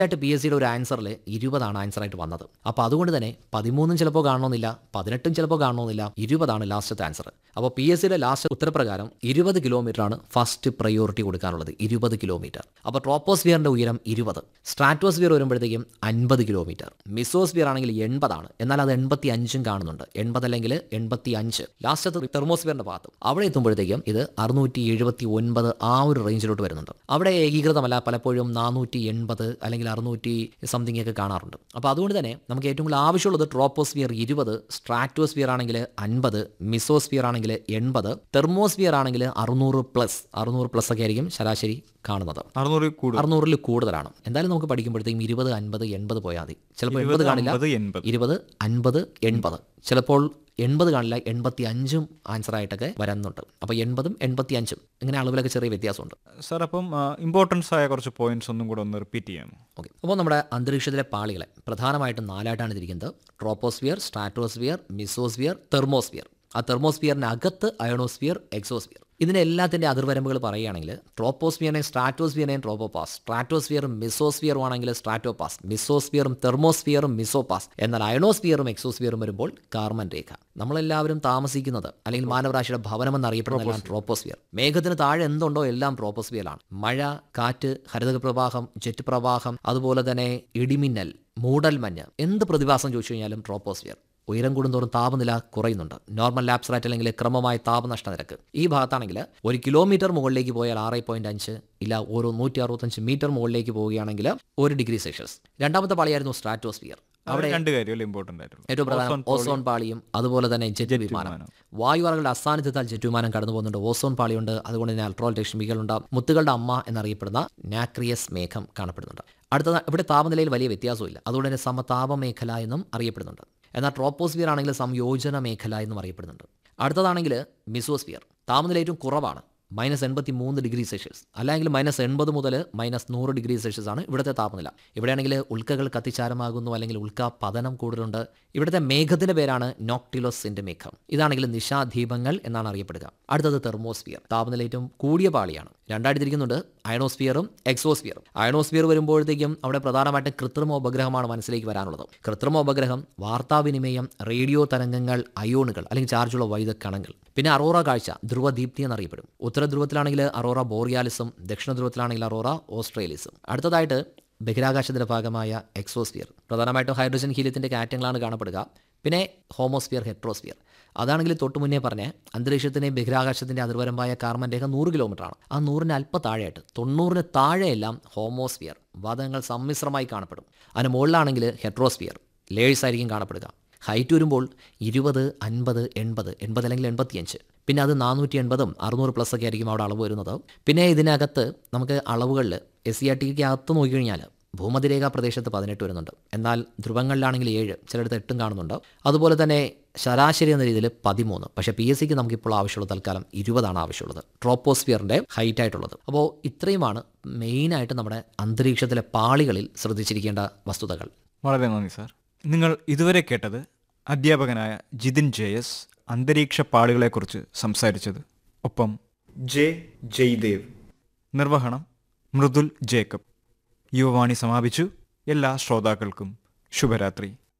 ആയിട്ട് P S സിയുടെ ഒരു ആൻസറിൽ ഇരുപതാണ് ആൻസറായിട്ട് വന്നത് അപ്പോൾ അതുകൊണ്ട് തന്നെ പതിമൂന്നും ചിലപ്പോൾ കാണണമെന്നില്ല പതിനെട്ടും ചിലപ്പോൾ കാണണമെന്നില്ല ഇരുപതാണ് ലാസ്റ്റത്തെ ആൻസർ അപ്പോൾ പി എസ് സിയുടെ ലാസ്റ്റ് ഉത്തരപ്രകാരം ഇരുപത് ആണ് ഫസ്റ്റ് പ്രയോറിറ്റി കൊടുക്കാനുള്ളത് ഇരുപത് കിലോമീറ്റർ അപ്പോൾ ട്രോപ്പോസ്ഫിയറിന്റെ ഉയരം ഇരുപത് സ്ട്രാറ്റോസ്ഫിയർ വരുമ്പോഴത്തേക്കും അൻപത് കിലോമീറ്റർ മിസോസ്ഫിയർ ആണെങ്കിൽ എൺപതാണ് എന്നാൽ അത് എൺപത്തി അഞ്ചും കാണുന്നുണ്ട് എൺപത് അല്ലെങ്കിൽ എൺപത്തി അഞ്ച് ലാസ്റ്റത്തെ തെർമോസ്ഫിയറിന്റെ ഭാഗത്ത് അവിടെ എത്തുമ്പോഴത്തേക്കും ഇത് അറുന്നൂറ്റി എഴുപത്തി ഒൻപത് ആ ഒരു റേഞ്ചിലോട്ട് വരുന്നുണ്ട് അവിടെ ഏകീകൃതമല്ല പലപ്പോഴും നാനൂറ്റി എൺപത് അല്ലെങ്കിൽ അറുന്നൂറ്റി സംതിങ് ഒക്കെ കാണാറുണ്ട് അപ്പോൾ അതുകൊണ്ട് തന്നെ നമുക്ക് ഏറ്റവും കൂടുതൽ ആവശ്യമുള്ളത് ട്രോപ്പോസ്ഫിയർ ഇരുപത് സ്ട്രാറ്റോസ്ഫിയർ ആണെങ്കിൽ അൻപത് മിസോസ്ഫിയർ ആണെങ്കിൽ എൺപത് തെർമോസ്ഫിയർ ആണെങ്കിൽ അറുന്നൂറ് പ്ലസ് അറുന്നൂറ് പ്ലസ് ഒക്കെ ആയിരിക്കും ശരാശരി കാണുന്നത് അറുന്നൂറ് കൂടുതൽ അറുന്നൂറിൽ കൂടുതലാണ് എന്തായാലും നമുക്ക് പഠിക്കുമ്പോഴത്തേക്കും ഇരുപത് അൻപത് എൺപത് പോയാൽ മതി ചിലപ്പോൾ എൺപത് കാണില്ല അമ്പത് എൺപത് ഇരുപത് അൻപത് എൺപത് ചിലപ്പോൾ എൺപത് കാണില്ല എൺപത്തി അഞ്ചും ആൻസർ ആയിട്ടൊക്കെ വരുന്നുണ്ട് അപ്പോൾ എൺപതും എൺപത്തി അഞ്ചും ഇങ്ങനെ അളവിലൊക്കെ ചെറിയ വ്യത്യാസമുണ്ട് സാർ അപ്പം ഇമ്പോർട്ടൻസ് ആയ കുറച്ച് പോയിന്റ്സ് ഒന്നും കൂടെ ഒന്ന് റിപ്പീറ്റ് ചെയ്യാമോ ഓക്കെ അപ്പോൾ നമ്മുടെ അന്തരീക്ഷത്തിലെ പാളികളെ പ്രധാനമായിട്ടും നാലായിട്ടാണ് തിരിക്കുന്നത് ട്രോപ്പോസ്ഫിയർ സ്ട്രാറ്റോസ്ഫിയർ മിസോസ്ഫിയർ തെർമോസ്ഫിയർ ആ തെർമോസ്ഫിയറിന് അകത്ത് അയണോസ്ഫിയർ എക്സോസ്ഫിയർ ഇതിന് എല്ലാത്തിൻ്റെ അതിർവരമ്പുകൾ പറയുകയാണെങ്കിൽ ട്രോപ്പോസ്ഫിയറിനെയും സ്ട്രാറ്റോസ്ഫിയറിനെയും ട്രോപ്പോപാസ് സ്ട്രാറ്റോസ്ഫിയറും മിസോസ്ഫിയറും ആണെങ്കിൽ സ്ട്രാറ്റോപാസ് മിസോസ്ഫിയറും തെർമോസ്ഫിയറും മിസോപാസ് എന്നാൽ അയണോസ്ഫിയറും എക്സോസ്ഫിയറും വരുമ്പോൾ കാർമൻ രേഖ നമ്മളെല്ലാവരും താമസിക്കുന്നത് അല്ലെങ്കിൽ മാനവരാശിയുടെ ഭവനം എന്നറിയപ്പെടുന്നതെല്ലാം ട്രോപ്പോസ്ഫിയർ മേഘത്തിന് താഴെ എന്തുണ്ടോ എല്ലാം ട്രോപ്പോസ്ഫിയറിലാണ് മഴ കാറ്റ് ഹരിതക പ്രവാഹം ജെറ്റ് പ്രവാഹം അതുപോലെ തന്നെ ഇടിമിന്നൽ മൂടൽമഞ്ഞ് എന്ത് പ്രതിഭാസം ചോദിച്ചു കഴിഞ്ഞാലും ട്രോപ്പോസ്ഫിയർ ഉയരം കൂടുന്തോറും താപനില കുറയുന്നുണ്ട് നോർമൽ ലാപ്സ് റേറ്റ് അല്ലെങ്കിൽ ക്രമമായ താപനഷ്ട നിരക്ക് ഈ ഭാഗത്താണെങ്കിൽ ഒരു കിലോമീറ്റർ മുകളിലേക്ക് പോയാൽ ആറ് പോയിന്റ് അഞ്ച് ഇല്ല ഓരോ നൂറ്റി അറുപത്തഞ്ച് മീറ്റർ മുകളിലേക്ക് പോവുകയാണെങ്കിൽ ഒരു ഡിഗ്രി സെൽഷ്യസ് രണ്ടാമത്തെ പാളിയായിരുന്നു സ്ട്രാറ്റോസ്ഫിയർ അവിടെ രണ്ട് കാര്യമല്ലേ ഇമ്പോർട്ടൻ്റ് ആയിട്ടുള്ളൂ ഏറ്റവും പ്രധാനം ഓസോൺ പാളിയും അതുപോലെ തന്നെ ജെറ്റ് വിമാനം വായുവറകളുടെ അസാന്നിധ്യത്താൽ ജെറ്റ് വിമാനം കടന്നു പോകുന്നുണ്ട് ഓസോൺ പാളിയുണ്ട് അതുകൊണ്ട് തന്നെ അൾട്രോൾ രശ്മികളുണ്ട് മുത്തുകളുടെ അമ്മ എന്നറിയപ്പെടുന്ന നാക്രിയസ് മേഘം കാണപ്പെടുന്നുണ്ട് അടുത്ത ഇവിടെ താപനിലയിൽ വലിയ വ്യത്യാസമില്ല അതുകൊണ്ട് തന്നെ സമതാപ മേഖല എന്നും അറിയപ്പെടുന്നുണ്ട് എന്നാൽ ട്രോപ്പോസ്ഫിയർ ആണെങ്കിൽ സംയോജന മേഖല എന്നും അറിയപ്പെടുന്നുണ്ട് അടുത്തതാണെങ്കിൽ മിസോസ്ഫിയർ താപനില ഏറ്റവും കുറവാണ് മൈനസ് എൺപത്തി മൂന്ന് ഡിഗ്രി സെൽഷ്യസ് അല്ലെങ്കിൽ മൈനസ് എൺപത് മുതൽ മൈനസ് നൂറ് ഡിഗ്രി സെൽഷ്യസ് ആണ് ഇവിടുത്തെ താപനില ഇവിടെയാണെങ്കിൽ ഉൽക്കകൾ കത്തിച്ചാരമാകുന്നു അല്ലെങ്കിൽ ഉൽക്ക പതനം കൂടുതലുണ്ട് ഇവിടുത്തെ മേഘത്തിന്റെ പേരാണ് നോക്ടിലോസിന്റെ മേഘം ഇതാണെങ്കിൽ നിശാദീപങ്ങൾ എന്നാണ് അറിയപ്പെടുക അടുത്തത് തെർമോസ്ഫിയർ താപനില ഏറ്റവും കൂടിയ പാളിയാണ് രണ്ടായിട്ട് തിരിക്കുന്നുണ്ട് അയണോസ്ഫിയറും എക്സോസ്ഫിയറും അയണോസ്ഫിയർ വരുമ്പോഴത്തേക്കും അവിടെ പ്രധാനമായിട്ടും കൃത്രിമ ഉപഗ്രഹമാണ് മനസ്സിലേക്ക് വരാനുള്ളത് കൃത്രിമ ഉപഗ്രഹം വാർത്താവിനിമയം റേഡിയോ തരംഗങ്ങൾ അയോണുകൾ അല്ലെങ്കിൽ ചാർജുള്ള വൈദ്യുത കണങ്ങൾ പിന്നെ അറോറ കാഴ്ച ധ്രുവദീപ്തി എന്നറിയപ്പെടും ഉത്തര ധ്രുവത്തിലാണെങ്കിൽ അറോറ ബോറിയാലിസും ദക്ഷിണ ധ്രുവത്തിലാണെങ്കിൽ അറോറ ഓസ്ട്രേലിയസും അടുത്തതായിട്ട് ബഹിരാകാശത്തിന്റെ ഭാഗമായ എക്സോസ്ഫിയർ പ്രധാനമായിട്ടും ഹൈഡ്രജൻ ഹീലിയത്തിന്റെ കാറ്റങ്ങളാണ് കാണപ്പെടുക പിന്നെ ഹോമോസ്ഫിയർ ഹെട്രോസ്ഫിയർ അതാണെങ്കിൽ തൊട്ട് മുന്നേ പറഞ്ഞ അന്തരീക്ഷത്തിൻ്റെയും ബഹിരാകാശത്തിന്റെ അതിർവരമ്പായ കാർമൻ രേഖ നൂറ് കിലോമീറ്ററാണ് ആ നൂറിന് അല്പം താഴെയായിട്ട് തൊണ്ണൂറിന് താഴെയെല്ലാം ഹോമോസ്ഫിയർ വാദങ്ങൾ സമ്മിശ്രമായി കാണപ്പെടും അതിന് മുകളിലാണെങ്കിൽ ഹെട്രോസ്ഫിയർ ലേഴ്സ് ആയിരിക്കും കാണപ്പെടുക ഹൈറ്റ് വരുമ്പോൾ ഇരുപത് അൻപത് എൺപത് എൺപത് അല്ലെങ്കിൽ എൺപത്തിയഞ്ച് പിന്നെ അത് നാനൂറ്റി എൺപതും അറുന്നൂറ് പ്ലസ് ഒക്കെ ആയിരിക്കും അവിടെ അളവ് വരുന്നത് പിന്നെ ഇതിനകത്ത് നമുക്ക് അളവുകളിൽ എസ് സി ആർ ടിക്ക് അകത്ത് നോക്കിക്കഴിഞ്ഞാൽ ഭൂമധ്യരേഖാ പ്രദേശത്ത് പതിനെട്ട് വരുന്നുണ്ട് എന്നാൽ ധ്രുവങ്ങളിലാണെങ്കിൽ ഏഴ് ചിലയിടത്ത് എട്ടും കാണുന്നുണ്ട് അതുപോലെ തന്നെ ശരാശരി എന്ന രീതിയിൽ പതിമൂന്ന് പക്ഷേ പി എസ് സിക്ക് നമുക്കിപ്പോൾ ആവശ്യമുള്ളത് തൽക്കാലം ഇരുപതാണ് ആവശ്യമുള്ളത് ട്രോപ്പോസ്ഫിയറിൻ്റെ ഹൈറ്റ് ആയിട്ടുള്ളത് അപ്പോൾ ഇത്രയുമാണ് മെയിനായിട്ട് നമ്മുടെ അന്തരീക്ഷത്തിലെ പാളികളിൽ ശ്രദ്ധിച്ചിരിക്കേണ്ട വസ്തുതകൾ വളരെ നന്ദി സാർ നിങ്ങൾ ഇതുവരെ കേട്ടത് അധ്യാപകനായ ജിതിൻ ജെ എസ് അന്തരീക്ഷ പാളികളെക്കുറിച്ച് സംസാരിച്ചത് ഒപ്പം ജെ ജയ്ദേവ് നിർവഹണം മൃദുൽ ജേക്കബ് യുവവാണി സമാപിച്ചു എല്ലാ ശ്രോതാക്കൾക്കും ശുഭരാത്രി